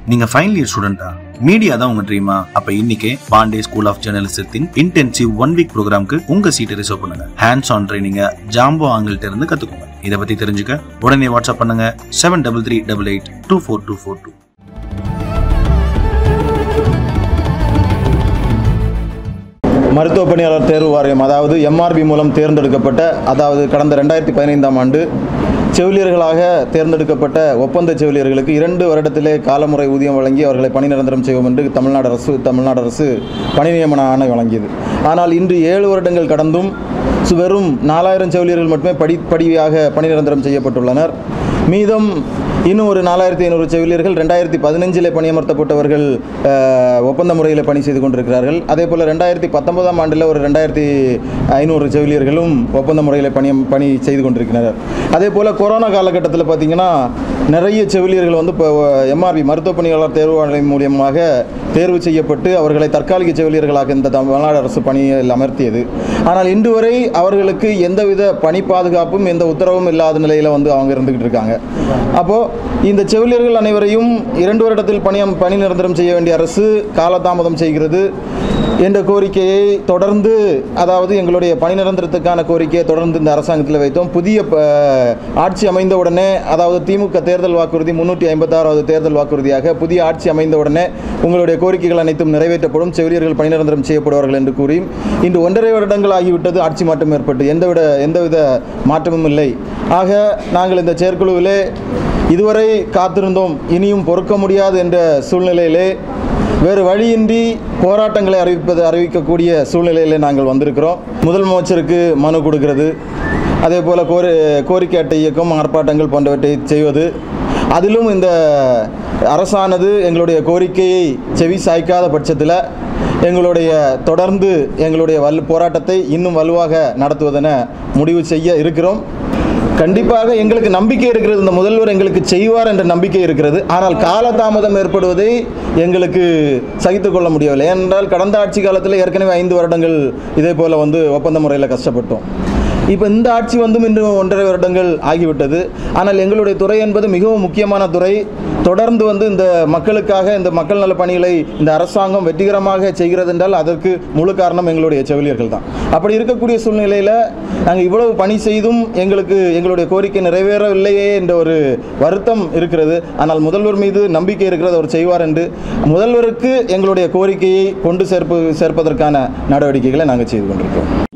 நீங்க final year ஸ்டூடெண்டா media தான் உங்க ட்ரீமா அப்ப இன்னைக்கே பாண்டே ஸ்கூல் ஆஃப் ஜேர்னலிசத்தின் இன்டென்சிவ் ஒன் வீக் ப்ரோக்ராம்க்கு உங்க சீட்டை ரிசர்வ் பண்ணுங்க ஹேண்ட்ஸ் ஆன் ட்ரைனிங்க ஜாம்போ ஆங்கிள்ட்ட இருந்து கத்துக்கோங்க இதை பத்தி தெரிஞ்சுக்க உடனே வாட்ஸ்அப் பண்ணுங்க seven double three double eight two four two four two மருத்துவ பணியாளர் தேர்வு வாரியம் அதாவது எம்ஆர்பி மூலம் தேர்ந்தெடுக்கப்பட்ட அதாவது கடந்த ரெண்டாயிரத்தி பதினைந்தாம் ஆண்டு செவிலியர்களாக தேர்ந்தெடுக்கப்பட்ட ஒப்பந்த செவிலியர்களுக்கு இரண்டு வருடத்திலே காலமுறை ஊதியம் வழங்கி அவர்களை பணி நிரந்தரம் செய்வோம் என்று தமிழ்நாடு அரசு தமிழ்நாடு அரசு பணி நியமன ஆணை வழங்கியது ஆனால் இன்று ஏழு வருடங்கள் கடந்தும் சு- வெறும் நாலாயிரம் செவிலியர்கள் மட்டுமே படி படியாக பணி நிரந்தரம் செய்யப்பட்டுள்ளனர் மீதம் இன்னும் ஒரு நாலாயிரத்தி ஐநூறு செவிலியர்கள் ரெண்டாயிரத்தி பதினஞ்சில் பணியமர்த்தப்பட்டவர்கள் அஹ், ஒப்பந்த முறையில் பணி செய்து கொண்டிருக்கிறார்கள் அதே போல் ரெண்டாயிரத்தி பத்தொன்பதாம் ஆண்டில் ஒரு ரெண்டாயிரத்தி ஐநூறு செவிலியர்களும் ஒப்பந்த முறையில் பணி பணி செய்து கொண்டிருக்கிறார்கள் அதே போல் கொரோனா காலகட்டத்தில் பார்த்திங்கன்னா நிறைய செவிலியர்கள் வந்து இப்போ எம்ஆர்பி மருத்துவ பணியாளர் தேர்வு ஆணையம் மூலியமாக தேர்வு செய்யப்பட்டு அவர்களை தற்காலிக செவிலியர்களாக இந்த தமிழ்நாடு அரசு பணியில் அமர்த்தியது ஆனால் இன்று வரை அவர்களுக்கு எந்தவித பணி பாதுகாப்பும் எந்த உத்தரவும் இல்லாத நிலையில் வந்து அவங்க இருந்துகிட்டு இருக்காங்க அப்போது இந்த செவிலியர்கள் அனைவரையும் இரண்டு வருடத்தில் பணி பணி நிரந்தரம் செய்ய வேண்டிய அரசு காலதாமதம் செய்கிறது என்ற கோரிக்கையை தொடர்ந்து அதாவது எங்களுடைய பணி நிரந்தரத்துக்கான கோரிக்கையை தொடர்ந்து இந்த அரசாங்கத்தில் வைத்தோம் புதிய ப- ஆட்சி அமைந்த உடனே அதாவது திமுக தேர்தல் வாக்குறுதி முன்னூற்றி ஐம்பத்தாறாவது தேர்தல் வாக்குறுதியாக புதிய ஆட்சி அமைந்த உடனே உங்களுடைய கோரிக்கைகள் அனைத்தும் நிறைவேற்றப்படும் செவிலியர்கள் பணி நிரந்தரம் செய்யப்படுவார்கள் என்று கூறி இன்று ஒன்றரை வருடங்கள் ஆகிவிட்டது ஆட்சி மாற்றம் ஏற்பட்டு எந்தவித எந்தவித மாற்றமும் இல்லை ஆக நாங்கள் இந்த செயற்குழுவிலே இதுவரை காத்திருந்தோம் இனியும் பொறுக்க முடியாது என்ற சூழ்நிலையிலே வேறு வழியின்றி போராட்டங்களை அறிவிப்பது அறிவிக்கக்கூடிய சூழ்நிலையிலே நாங்கள் வந்திருக்கிறோம் முதல் அமைச்சருக்கு மனு கொடுக்கிறது அதே போல் கோரி கோரிக்கை அட்டை இயக்கம் ஆர்ப்பாட்டங்கள் போன்றவற்றை செய்வது அதிலும் இந்த அரசானது எங்களுடைய கோரிக்கையை செவி சாய்க்காத பட்சத்தில் எங்களுடைய தொடர்ந்து எங்களுடைய வல் போராட்டத்தை இன்னும் வலுவாக நடத்துவதென முடிவு செய்ய இருக்கிறோம் கண்டிப்பாக எங்களுக்கு நம்பிக்கை இருக்கிறது இந்த முதல்வர் எங்களுக்கு செய்வார் என்ற நம்பிக்கை இருக்கிறது ஆனால் காலதாமதம் ஏற்படுவதை எங்களுக்கு சகித்துக் கொள்ள முடியவில்லை ஏனென்றால் கடந்த ஆட்சி காலத்தில் ஏற்கனவே ஐந்து வருடங்கள் இதே போல் வந்து ஒப்பந்த முறையில் கஷ்டப்பட்டோம் இப்போ இந்த ஆட்சி வந்தும் இன்னும் ஒன்றரை வருடங்கள் ஆகிவிட்டது ஆனால் எங்களுடைய துறை என்பது மிகவும் முக்கியமான துறை தொடர்ந்து வந்து இந்த மக்களுக்காக இந்த மக்கள் நல பணிகளை இந்த அரசாங்கம் வெற்றிகரமாக செய்கிறது என்றால் அதற்கு முழு காரணம் எங்களுடைய செவிலியர்கள் தான் அப்படி இருக்கக்கூடிய சூழ்நிலையில் நாங்கள் இவ்வளவு பணி செய்தும் எங்களுக்கு எங்களுடைய கோரிக்கை நிறைவேறவில்லையே என்ற ஒரு வருத்தம் இருக்கிறது ஆனால் முதல்வர் மீது நம்பிக்கை இருக்கிறது அவர் செய்வார் என்று முதல்வருக்கு எங்களுடைய கோரிக்கையை கொண்டு சேர்ப்பு சேர்ப்பதற்கான நடவடிக்கைகளை நாங்கள் செய்து கொண்டிருக்கிறோம்